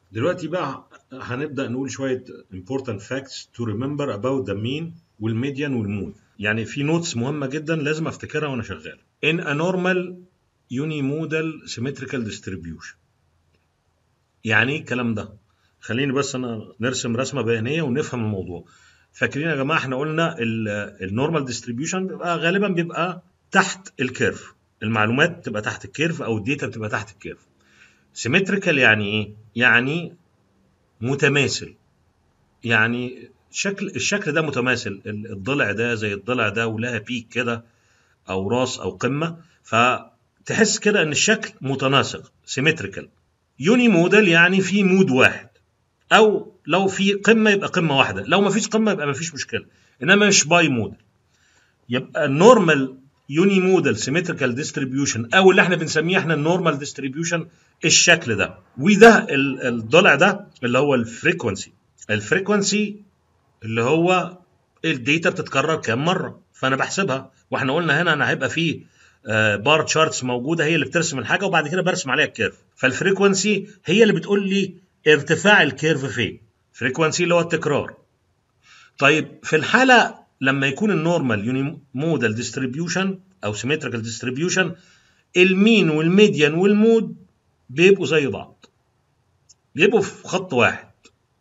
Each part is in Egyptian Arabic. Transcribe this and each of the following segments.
دلوقتي بقى هنبدا نقول شويه important facts to remember about the mean والميديان والمود يعني في نوتس مهمه جدا لازم افتكرها وانا شغال in a normal unimodal symmetrical distribution يعني ايه الكلام ده خليني بس انا نرسم رسمه بيانيه ونفهم الموضوع فاكرين يا جماعه احنا قلنا النورمال ديستريبيوشن بيبقى غالبا بيبقى تحت الكيرف المعلومات تبقى تحت الكيرف او الداتا بتبقى تحت الكيرف سيمتريكال يعني ايه يعني متماثل يعني شكل الشكل ده متماثل الضلع ده زي الضلع ده ولها بيك كده او راس او قمه فتحس كده ان الشكل متناسق سيمتريكال يوني موديل يعني في مود واحد او لو في قمه يبقى قمه واحده لو ما فيش قمه يبقى ما فيش مشكله انما مش باي موديل يبقى النورمال يوني موديل سيمتريكال ديستريبيوشن او اللي احنا بنسميه احنا النورمال ديستريبيوشن الشكل ده وده الضلع ده اللي هو الفريكونسي الفريكونسي اللي هو الداتا بتتكرر كام مره فانا بحسبها واحنا قلنا هنا انا هيبقى فيه بار تشارتس موجوده هي اللي بترسم الحاجه وبعد كده برسم عليها الكيرف فالفريكونسي هي اللي بتقول لي ارتفاع الكيرف فين فريكونسي اللي هو التكرار طيب في الحاله لما يكون النورمال يوني مودال ديستريبيوشن او سيمتريكال ديستريبيوشن المين والميديان والمود بيبقوا زي بعض بيبقوا في خط واحد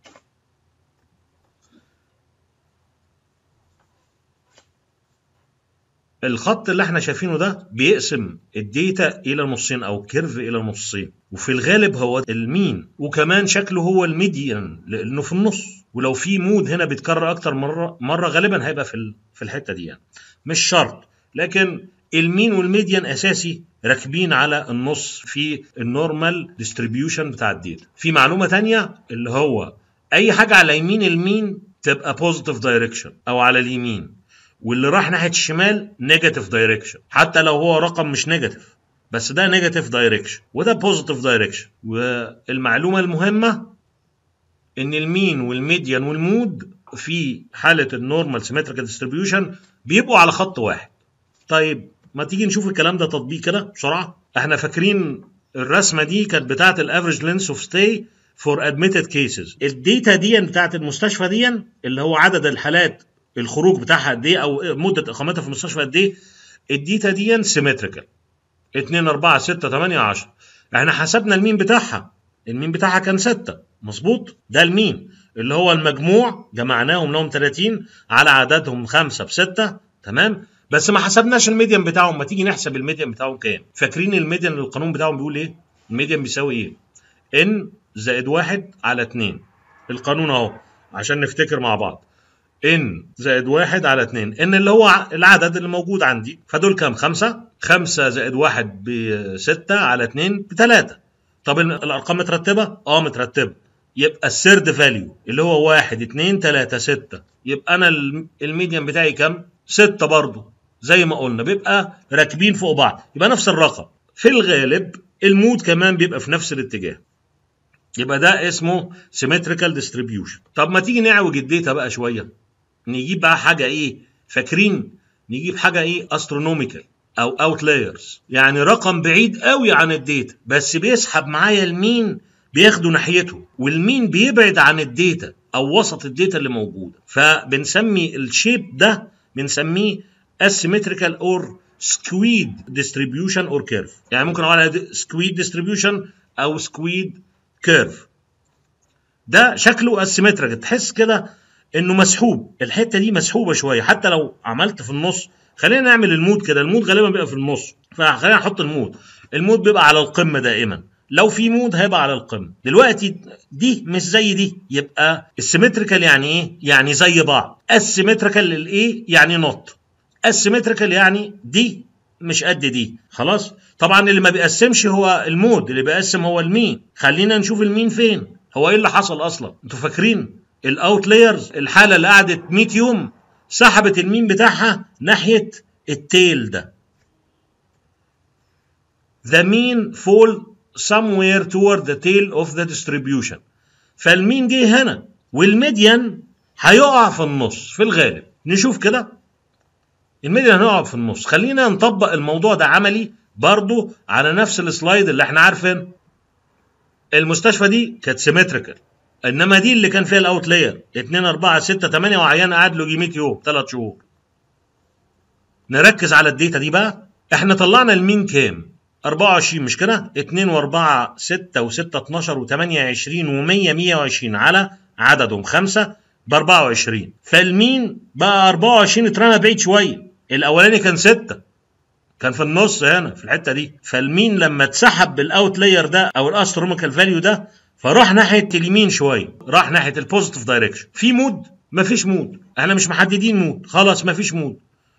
الخط اللي احنا شايفينه ده بيقسم الديتا الى نصين او كيرف الى نصين وفي الغالب هو المين وكمان شكله هو الميديان لانه في النص ولو في مود هنا بيتكرر اكتر مره مره غالبا هيبقى في في الحته دي يعني مش شرط لكن المين والميديان اساسي راكبين على النص في النورمال ديستريبيوشن بتاع الداتا في معلومه تانية اللي هو اي حاجه على يمين المين تبقى بوزيتيف دايركشن او على اليمين واللي راح ناحيه الشمال نيجاتيف دايركشن حتى لو هو رقم مش نيجاتيف بس ده نيجاتيف دايركشن وده بوزيتيف دايركشن والمعلومه المهمه ان المين والميديان والمود في حاله النورمال سيمتريكال ديستريبيوشن بيبقوا على خط واحد طيب ما تيجي نشوف الكلام ده تطبيق كده بسرعه احنا فاكرين الرسمه دي كانت بتاعه الافريج لينس اوف ستاي فور ادميتد كيسز الداتا دي بتاعه المستشفى دي اللي هو عدد الحالات الخروج بتاعها قد ايه او مده اقامتها في المستشفى قد ايه الديتا دي سيمتريكال 2 4 6 8 10 احنا حسبنا المين بتاعها المين بتاعها كان 6 مظبوط ده المين اللي هو المجموع جمعناهم لهم 30 على عددهم 5 ب 6 تمام بس ما حسبناش الميديان بتاعهم ما تيجي نحسب الميديان بتاعهم كام فاكرين الميديان القانون بتاعهم بيقول ايه الميديان بيساوي ايه ان زائد 1 على 2 القانون اهو عشان نفتكر مع بعض ان زائد واحد على اتنين ان اللي هو العدد اللي موجود عندي فدول كام خمسة خمسة زائد واحد بستة على اتنين بتلاتة طب الارقام مترتبة اه مترتبة يبقى السيرد فاليو اللي هو واحد اتنين تلاتة ستة يبقى انا الميديان بتاعي كام ستة برضو زي ما قلنا بيبقى راكبين فوق بعض يبقى نفس الرقم في الغالب المود كمان بيبقى في نفس الاتجاه يبقى ده اسمه symmetrical distribution طب ما تيجي نعوج الداتا بقى شويه نجيب بقى حاجه ايه فاكرين نجيب حاجه ايه استرونوميكال او اوتلايرز يعني رقم بعيد قوي عن الداتا بس بيسحب معايا المين بياخده ناحيته والمين بيبعد عن الداتا او وسط الداتا اللي موجوده فبنسمي الشيب ده بنسميه asymmetrical or squeed distribution or curve يعني ممكن اقول على squeed distribution او squeed curve ده شكله asymmetrical تحس كده انه مسحوب الحته دي مسحوبه شويه حتى لو عملت في النص خلينا نعمل المود كده المود غالبا بيبقى في النص فخلينا نحط المود المود بيبقى على القمه دائما لو في مود هيبقى على القمه دلوقتي دي مش زي دي يبقى السيمتريكال يعني ايه يعني زي بعض السيمتريكال للايه يعني نوت السيمتريكال يعني دي مش قد دي خلاص طبعا اللي ما بيقسمش هو المود اللي بيقسم هو المين خلينا نشوف المين فين هو ايه اللي حصل اصلا انتوا فاكرين الاوتلايرز الحاله اللي قعدت 100 يوم سحبت المين بتاعها ناحيه التيل ده the mean fall somewhere toward the tail of the distribution فالمين جه هنا والميديان هيقع في النص في الغالب نشوف كده الميديان هيقع في النص خلينا نطبق الموضوع ده عملي برضو على نفس السلايد اللي احنا عارفين المستشفى دي كانت سيمتريكال انما دي اللي كان فيها الاوتلاير 2 4 6 8 وعيان قعد له يجي 100 يوم 3 شهور نركز على الداتا دي بقى احنا طلعنا المين كام 24 مش كده 2 و4 6 و6 12 و8 20 و100 120 على عددهم خمسة ب 24 فالمين بقى 24 اترمى بعيد شويه الاولاني كان 6 كان في النص هنا في الحته دي فالمين لما اتسحب بالاوت لاير ده او الاستروميكال فاليو ده فراح ناحيه اليمين شويه راح ناحيه البوزيتيف دايركشن في مود مفيش مود احنا مش محددين مود خلاص مفيش مود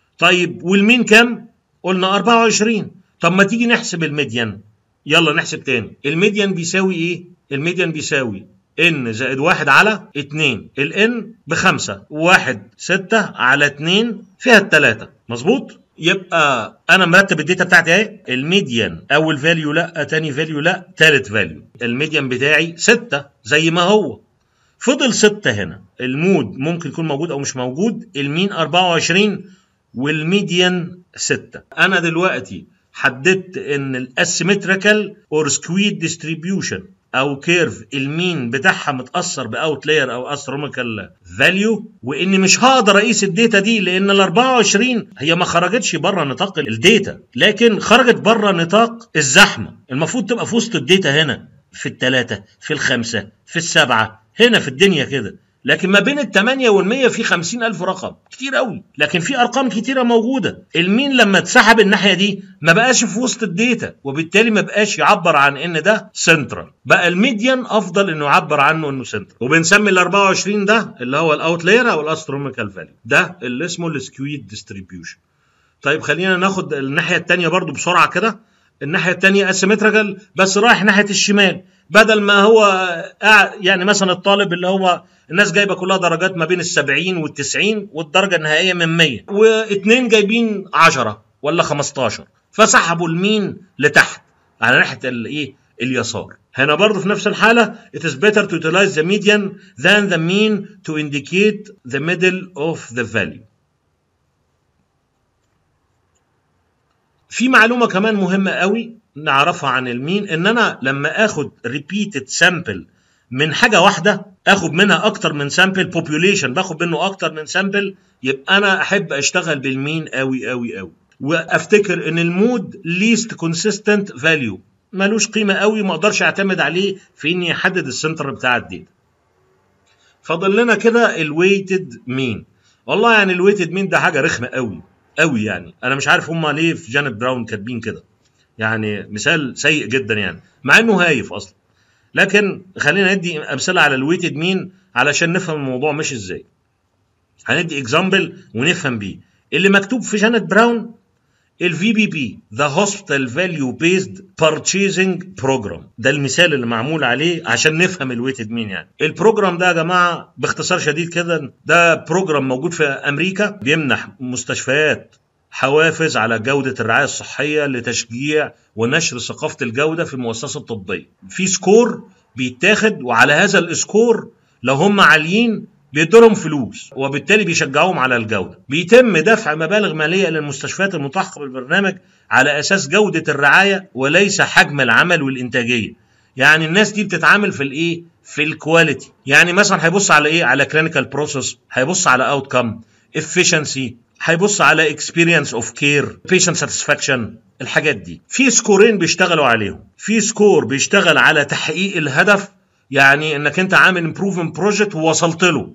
طيب والمين كام قلنا 24 طب ما تيجي نحسب الميديان يلا نحسب تاني الميديان بيساوي ايه الميديان بيساوي ان زائد واحد على اتنين الان بخمسة واحد ستة على اتنين فيها التلاتة مظبوط يبقى انا مرتب الداتا بتاعتي اهي الميديان اول فاليو لا تاني فاليو لا تالت فاليو الميديان بتاعي ستة زي ما هو فضل ستة هنا المود ممكن يكون موجود او مش موجود المين 24 والميديان 6 انا دلوقتي حددت ان الاسيمتريكال اور سكويد ديستريبيوشن او كيرف المين بتاعها متاثر باوت لاير او استروميكال فاليو واني مش هقدر اقيس الداتا دي لان ال 24 هي ما خرجتش بره نطاق الداتا لكن خرجت بره نطاق الزحمه المفروض تبقى في وسط الداتا هنا في الثلاثه في الخمسه في السبعه هنا في الدنيا كده لكن ما بين الثمانية والمية في خمسين ألف رقم كتير قوي لكن في أرقام كتيرة موجودة المين لما اتسحب الناحية دي ما بقاش في وسط الداتا وبالتالي ما بقاش يعبر عن إن ده سنترال بقى الميديان أفضل إنه يعبر عنه إنه سنترال وبنسمي ال 24 ده اللي هو الأوتلاير أو الأستروميكال فاليو ده اللي اسمه السكويد ديستريبيوشن طيب خلينا ناخد الناحية التانية برضو بسرعة كده الناحية التانية اسيمتريكال بس رايح ناحية الشمال بدل ما هو يعني مثلا الطالب اللي هو الناس جايبه كلها درجات ما بين ال 70 وال 90 والدرجه النهائيه من 100 واثنين جايبين 10 ولا 15 فسحبوا المين لتحت على ناحيه الايه اليسار هنا برضه في نفس الحالة it is better to utilize the median than the mean to indicate the middle of the value في معلومة كمان مهمة قوي نعرفها عن المين ان انا لما اخد repeated sample من حاجه واحده اخد منها اكتر من سامبل بوبوليشن باخد منه اكتر من سامبل يبقى انا احب اشتغل بالمين قوي قوي قوي وافتكر ان المود ليست كونسيستنت فاليو ملوش قيمه قوي ما اقدرش اعتمد عليه في اني احدد السنتر بتاع الداتا فاضل لنا كده الويتد مين والله يعني الويتد مين ده حاجه رخمه قوي قوي يعني انا مش عارف هم ليه في جانب براون كاتبين كده يعني مثال سيء جدا يعني مع انه هايف اصلا لكن خلينا ندي امثله على الويتد مين علشان نفهم الموضوع ماشي ازاي هندي اكزامبل ونفهم بيه اللي مكتوب في جانت براون الفي بي بي ذا هوسبيتال فاليو بيزد بارتشيزنج بروجرام ده المثال اللي معمول عليه عشان نفهم الويتد مين يعني البروجرام ده يا جماعه باختصار شديد كده ده بروجرام موجود في امريكا بيمنح مستشفيات حوافز على جودة الرعاية الصحية لتشجيع ونشر ثقافة الجودة في المؤسسة الطبية. في سكور بيتاخد وعلى هذا السكور لو هم عاليين بيدولهم فلوس وبالتالي بيشجعوهم على الجودة. بيتم دفع مبالغ مالية للمستشفيات الملتحقة بالبرنامج على أساس جودة الرعاية وليس حجم العمل والإنتاجية. يعني الناس دي بتتعامل في الإيه؟ في الكواليتي. يعني مثلا هيبص على إيه؟ على كلينيكال بروسيس، هيبص على اوت كام، efficiency، هيبص على experience of care patient satisfaction الحاجات دي في سكورين بيشتغلوا عليهم في سكور بيشتغل على تحقيق الهدف يعني انك انت عامل improvement project ووصلت له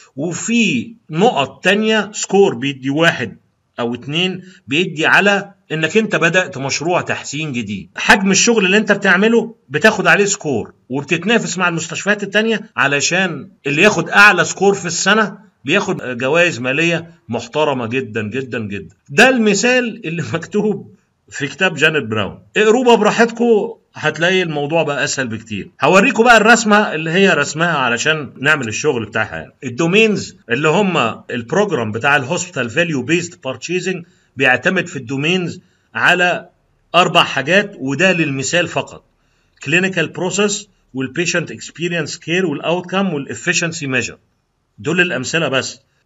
وفي نقط تانية سكور بيدي واحد او اتنين بيدي على انك انت بدأت مشروع تحسين جديد حجم الشغل اللي انت بتعمله بتاخد عليه سكور وبتتنافس مع المستشفيات التانية علشان اللي ياخد اعلى سكور في السنة بياخد جوائز مالية محترمة جدا جدا جدا ده المثال اللي مكتوب في كتاب جانيت براون اقروها براحتكم هتلاقي الموضوع بقى اسهل بكتير هوريكم بقى الرسمه اللي هي رسمها علشان نعمل الشغل بتاعها يعني الدومينز اللي هم البروجرام بتاع الهوسبيتال فاليو بيزد بارتشيزنج بيعتمد في الدومينز على اربع حاجات وده للمثال فقط كلينيكال بروسيس والبيشنت اكسبيرينس كير والاوتكم والافشنسي ميجر دول الامثله بس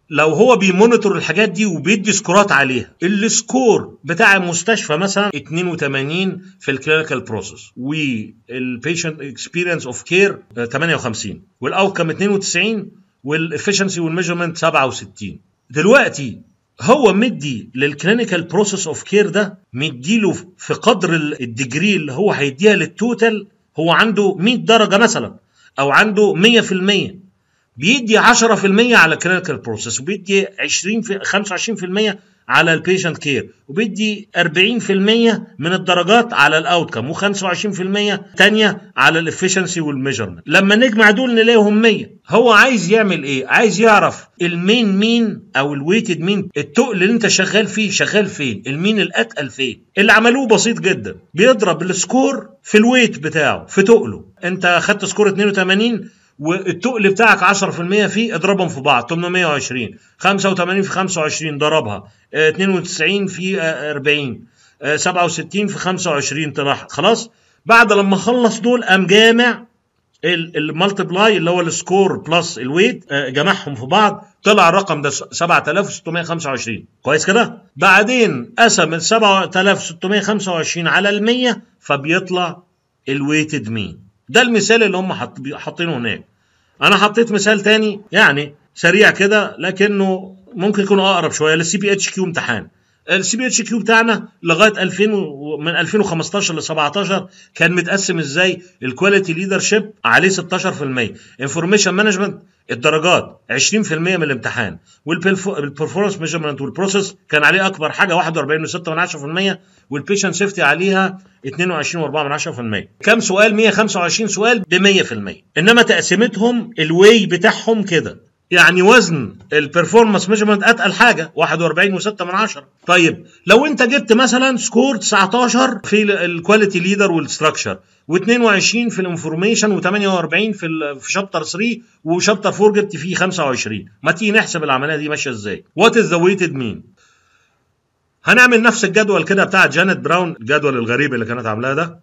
لو هو بيمونيتور الحاجات دي وبيدي سكورات عليها السكور بتاع المستشفى مثلا 82 في الكلينيكال بروسيس والبيشنت اكسبيرينس اوف كير 58 والاوتكم 92 والافشنسي والميجرمنت 67 دلوقتي هو مدي للكلينيكال بروسيس اوف كير ده مديله في قدر الديجري اللي هو هيديها للتوتال هو عنده 100 درجه مثلا او عنده 100% بيدي 10% على الكلينيكال بروسيس وبيدي 20 في 25% على البيشنت كير وبيدي 40% من الدرجات على الاوتكم و25% تانية على الافشنسي والميجرمنت لما نجمع دول نلاقيهم 100 هو عايز يعمل ايه عايز يعرف المين مين او الويتد مين التقل اللي انت شغال فيه شغال فين المين الاتقل فين اللي عملوه بسيط جدا بيضرب السكور في الويت بتاعه في تقله انت خدت سكور 82 والتقل بتاعك 10% فيه اضربهم في بعض 820 85 في 25 ضربها 92 في 40 67 في 25 طلع خلاص بعد لما خلص دول قام جامع المالتبلاي اللي هو السكور بلس الويت جمعهم في بعض طلع الرقم ده 7625 كويس كده بعدين قسم ال 7625 على ال 100 فبيطلع الويتد مين ده المثال اللي هم حاطينه هناك انا حطيت مثال تاني يعني سريع كده لكنه ممكن يكون اقرب شويه للسي بي اتش كيو امتحان السي بي اتش كيو بتاعنا لغايه 2000 من 2015 ل 17 كان متقسم ازاي الكواليتي ليدر شيب عليه 16% انفورميشن مانجمنت الدرجات 20% من الامتحان والبرفورمانس ميجرمنت والبروسيس كان عليه اكبر حاجه 41.6% والبيشنت سيفتي عليها 22.4% كم سؤال 125 سؤال ب 100% انما تقسيمتهم الواي بتاعهم كده يعني وزن البرفورمانس ميجرمنت اتقل حاجه 41.6 من عشرة طيب لو انت جبت مثلا سكور 19 في الكواليتي ليدر والستراكشر و22 في الانفورميشن و48 في في شابتر 3 وشابتر 4 جبت فيه 25 ما تيجي نحسب العمليه دي ماشيه ازاي وات از ذا ويتد مين هنعمل نفس الجدول كده بتاع جانيت براون الجدول الغريب اللي كانت عاملاه ده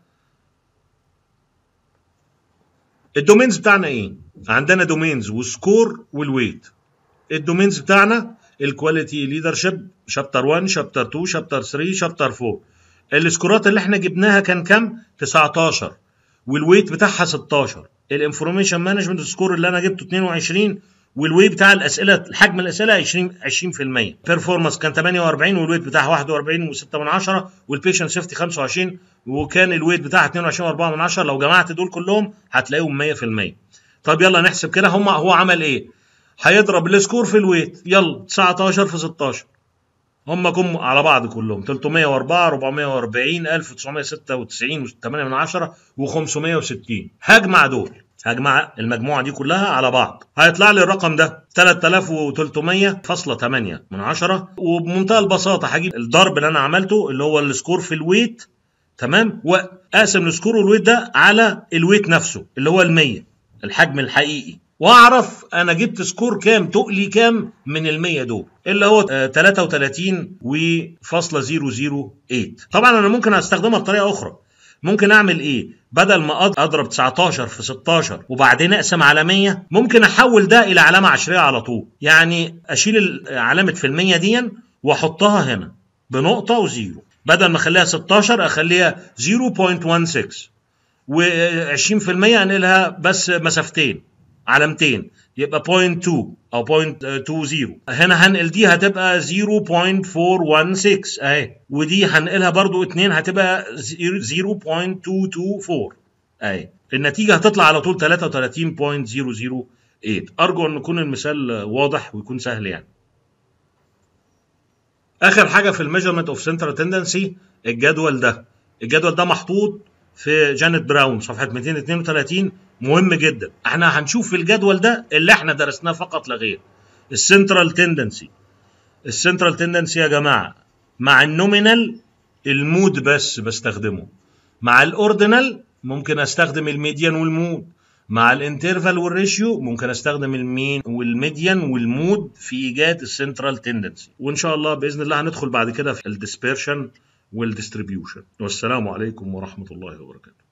الدومينز بتاعنا ايه عندنا دومينز وسكور والويت الدومينز بتاعنا الكواليتي ليدرشيب شابتر 1 شابتر 2 شابتر 3 شابتر 4 السكورات اللي احنا جبناها كان كام 19 والويت بتاعها 16 الانفورميشن مانجمنت سكور اللي انا جبته 22 والويت بتاع الاسئله حجم الاسئله 20 20% بيرفورمانس كان 48 والويت بتاعها 41 و6 من 10 والبيشنت سيفتي 25 وكان الويت بتاعها 22 و4 من 10 لو جمعت دول كلهم هتلاقيهم 100% طب يلا نحسب كده هم هو عمل ايه هيضرب السكور في الويت يلا 19 في 16 هم جم على بعض كلهم 304 440 1996 و8 من 10 و560 هجمع دول هجمع المجموعه دي كلها على بعض هيطلع لي الرقم ده 3300.8 من 10 وبمنتهى البساطه هجيب الضرب اللي انا عملته اللي هو السكور في الويت تمام واقسم السكور والويت ده على الويت نفسه اللي هو ال 100 الحجم الحقيقي واعرف انا جبت سكور كام تقلي كام من ال 100 دول اللي هو 33 وفاصلة 008 طبعا انا ممكن استخدمها بطريقه اخرى ممكن اعمل ايه بدل ما اضرب 19 في 16 وبعدين اقسم على 100 ممكن احول ده الى علامه عشريه على طول يعني اشيل علامه في المية دي واحطها هنا بنقطه وزيرو بدل ما اخليها 16 اخليها 0.16 و20% انقلها بس مسافتين علامتين يبقى 0.2 او 0.20 هنا هنقل دي هتبقى 0.416 اهي ودي هنقلها برضو 2 هتبقى 0.224 اهي النتيجه هتطلع على طول 33.008 ارجو ان يكون المثال واضح ويكون سهل يعني اخر حاجه في الميجرمنت اوف سنترال تندنسي الجدول ده الجدول ده محطوط في جانيت براون صفحه 232 مهم جدا احنا هنشوف في الجدول ده اللي احنا درسناه فقط لا غير السنترال تندنسي السنترال تندنسي يا جماعه مع النومينال المود بس بستخدمه مع الاوردينال ممكن استخدم الميديان والمود مع الانترفال والريشيو ممكن استخدم المين والميديان والمود في ايجاد السنترال تندنسي وان شاء الله باذن الله هندخل بعد كده في الديسبيرشن والديستريبيوشن والسلام عليكم ورحمه الله وبركاته